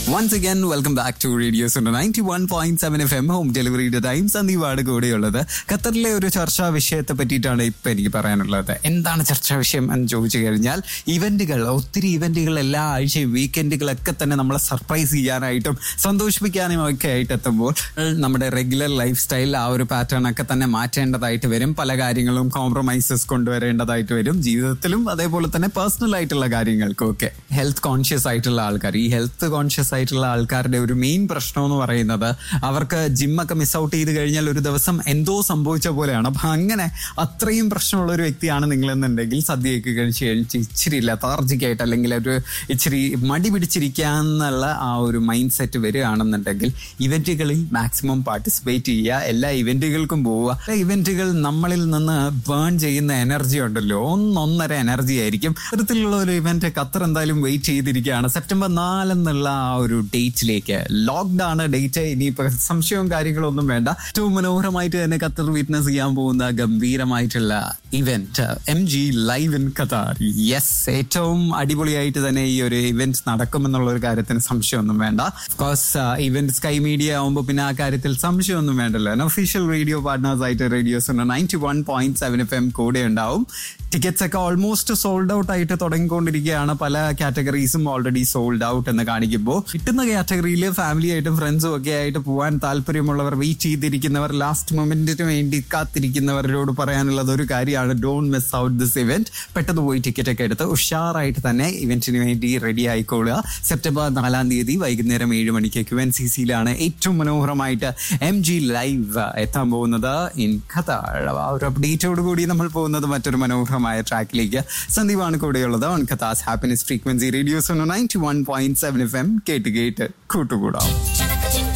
once again welcome back to radio's ninety one point seven F M home ഡെലിവറിയുടെ time സന്ദീപാണ് കൂടെയുള്ളത് ഖത്തറിലെ ഒരു ചർച്ചാ വിഷയത്തെ പറ്റിയിട്ടാണ് ഇപ്പൊ എനിക്ക് പറയാനുള്ളത് എന്താണ് ചർച്ചാ വിഷയം എന്ന് ചോദിച്ചു കഴിഞ്ഞാൽ ഇവന്റുകൾ ഒത്തിരി ഇവന്റുകൾ എല്ലാ ആഴ്ചയും വീക്കെൻഡുകളൊക്കെ തന്നെ നമ്മളെ സർപ്രൈസ് ചെയ്യാനായിട്ടും സന്തോഷിപ്പിക്കാനും ഒക്കെ ആയിട്ട് എത്തുമ്പോൾ നമ്മുടെ റെഗുലർ ലൈഫ് സ്റ്റൈൽ ആ ഒരു പാറ്റേൺ ഒക്കെ തന്നെ മാറ്റേണ്ടതായിട്ട് വരും പല കാര്യങ്ങളും കോംപ്രമൈസസ് കൊണ്ടുവരേണ്ടതായിട്ട് വരും ജീവിതത്തിലും അതേപോലെ തന്നെ പേഴ്സണൽ ആയിട്ടുള്ള കാര്യങ്ങൾക്കും ഒക്കെ ഹെൽത്ത് കോൺഷ്യസ് ആയിട്ടുള്ള ആൾക്കാർ ഈ ഹെൽത്ത് കോൺഷ്യസ് ആയിട്ടുള്ള ആൾക്കാരുടെ ഒരു മെയിൻ പ്രശ്നം എന്ന് പറയുന്നത് അവർക്ക് ജിമ്മൊക്കെ മിസ് ഔട്ട് ചെയ്ത് കഴിഞ്ഞാൽ ഒരു ദിവസം എന്തോ സംഭവിച്ച പോലെയാണ് അപ്പൊ അങ്ങനെ അത്രയും പ്രശ്നമുള്ള ഒരു വ്യക്തിയാണ് നിങ്ങളെന്നുണ്ടെങ്കിൽ സദ്യയൊക്കെ കഴിച്ച് കഴിച്ച് ഇച്ചിരി ലതാർജിക് ആയിട്ട് അല്ലെങ്കിൽ ഒരു ഇച്ചിരി മടി പിടിച്ചിരിക്കാന്നുള്ള ആ ഒരു മൈൻഡ് സെറ്റ് വരികയാണെന്നുണ്ടെങ്കിൽ ഇവന്റുകളിൽ മാക്സിമം പാർട്ടിസിപ്പേറ്റ് ചെയ്യുക എല്ലാ ഇവന്റുകൾക്കും പോവുക ഇവന്റുകൾ നമ്മളിൽ നിന്ന് ബേൺ ചെയ്യുന്ന എനർജി ഉണ്ടല്ലോ ഒന്നൊന്നര എനർജി ആയിരിക്കും അത്തരത്തിലുള്ള ഒരു ഇവന്റ് ഖത്തർ എന്തായാലും വെയിറ്റ് ചെയ്തിരിക്കുകയാണ് സെപ്റ്റംബർ നാലെന്നുള്ള ആ ഒരു ഡേറ്റിലേക്ക് ലോക്ക്ഡ് ആണ് ഡേറ്റ് ഇനിയിപ്പോ സംശയവും കാര്യങ്ങളൊന്നും വേണ്ട ഏറ്റവും മനോഹരമായിട്ട് തന്നെ ഖത്തർ വിറ്റ്നസ് ചെയ്യാൻ പോകുന്ന ഗംഭീരമായിട്ടുള്ള event M G live in Qatar yes ഏറ്റവും അടിപൊളിയായിട്ട് തന്നെ ഈ ഒരു ഇവന്റ് നടക്കുമെന്നുള്ള ഒരു കാര്യത്തിന് സംശയമൊന്നും വേണ്ട കോഴ്സ് ഇവന്റ് സ്കൈ മീഡിയ ആവുമ്പോൾ പിന്നെ ആ കാര്യത്തിൽ സംശയമൊന്നും വേണ്ടല്ലോ ഒഫീഷ്യൽ റേഡിയോ പാർട്ട്നേഴ്സ് ആയിട്ട് radio's ninety one point seven F M കൂടെ ഉണ്ടാവും ടിക്കറ്റ്സ് ഒക്കെ ഓൾമോസ്റ്റ് സോൾഡ് ഔട്ട് ആയിട്ട് തുടങ്ങിക്കൊണ്ടിരിക്കുകയാണ് പല കാറ്റഗറീസും ഓൾറെഡി സോൾഡ് ഔട്ട് എന്ന് കാണിക്കുമ്പോൾ കിട്ടുന്ന കാറ്റഗറിയിൽ ഫാമിലി ആയിട്ടും ഫ്രണ്ട്സും ഒക്കെ ആയിട്ട് പോകാൻ താല്പര്യമുള്ളവർ വെയിറ്റ് ചെയ്തിരിക്കുന്നവർ ലാസ്റ്റ് മൊമെന്റിന് വേണ്ടി കാത്തിരിക്കുന്നവരോട് പറയാനുള്ളത് ഒരു കാര്യമാണ് don't miss out this event പെട്ടെന്ന് പോയി ടിക്കറ്റ് ഒക്കെ എടുത്ത് ഉഷാറായിട്ട് തന്നെ ഇവന്റിന് വേണ്ടി റെഡി ആയിക്കോളുക സെപ്റ്റംബർ നാലാം തീയതി വൈകുന്നേരം ഏഴ് മണിക്ക് ക്യു എൻ സി സിയിലാണ് ഏറ്റവും മനോഹരമായിട്ട് എം ജി ലൈവ് എത്താൻ പോകുന്നത് ഇൻ ഖത്താർ ആ ഒരു അപ്ഡേറ്റോട് കൂടി നമ്മൾ പോകുന്നത് മറ്റൊരു മനോഹരമായ ട്രാക്കിലേക്ക് സന്ദീപാണ് കൂടെയുള്ളത് on Qatar's happiness frequency radio's ninety one point seven F M കേട്ട് കേട്ട് കൂട്ടുകൂടാം